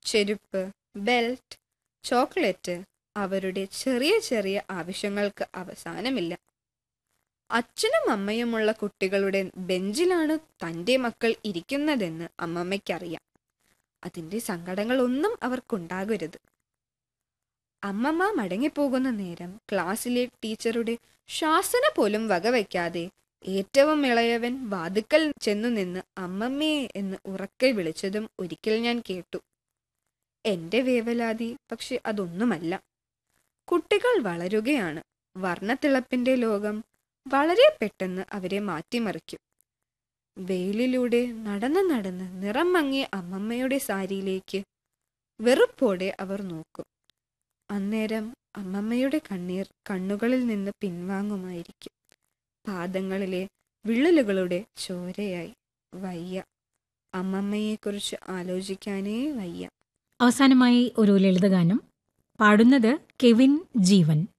ചെരുപ്പ് belt chocolate അവരുടെ ചെറിയ ചെറിയ ആവശ്യങ്ങൾക്ക് അവസാനമില്ല അച്ഛനും അമ്മയുമുള്ള കുട്ടികളുടെ ബെഞ്ചിലാണ് തൻ്റെ മക്കൾ ഇരിക്കുന്നതെന്ന് അമ്മമ്മയ്ക്കറിയാം അതിൻ്റെ സങ്കടങ്ങളൊന്നും അവർക്കുണ്ടാകരുത് അമ്മമ്മ മടങ്ങിപ്പോകുന്ന നേരം ക്ലാസ്സിലെ ടീച്ചറുടെ ശാസന പോലും വകവയ്ക്കാതെ ഏറ്റവും ഇളയവൻ വാതുക്കൽ ചെന്നു നിന്ന് അമ്മമ്മേ എന്ന് ഉറക്കെ വിളിച്ചതും ഒരിക്കൽ ഞാൻ കേട്ടു എന്റെ വേവലാതി പക്ഷെ അതൊന്നുമല്ല കുട്ടികൾ വളരുകയാണ് വർണ്ണത്തിളപ്പിന്റെ ലോകം വളരെ പെട്ടെന്ന് അവരെ മാറ്റിമറിക്കും വെയിലിലൂടെ നടന്ന് നടന്ന് നിറം മങ്ങിയ അമ്മമ്മയുടെ സാരിയിലേക്ക് വെറുപ്പോടെ അവർ നോക്കും അന്നേരം അമ്മമ്മയുടെ കണ്ണീർ കണ്ണുകളിൽ നിന്ന് പിൻവാങ്ങുമായിരിക്കും പാദങ്ങളിലെ വിള്ളലുകളുടെ ചോരയായി വയ്യ അമ്മമ്മയെക്കുറിച്ച് ആലോചിക്കാനേ വയ്യ അവസാനമായി ഒരു ലളിതഗാനം പാടുന്നത് കെവിൻ ജീവൻ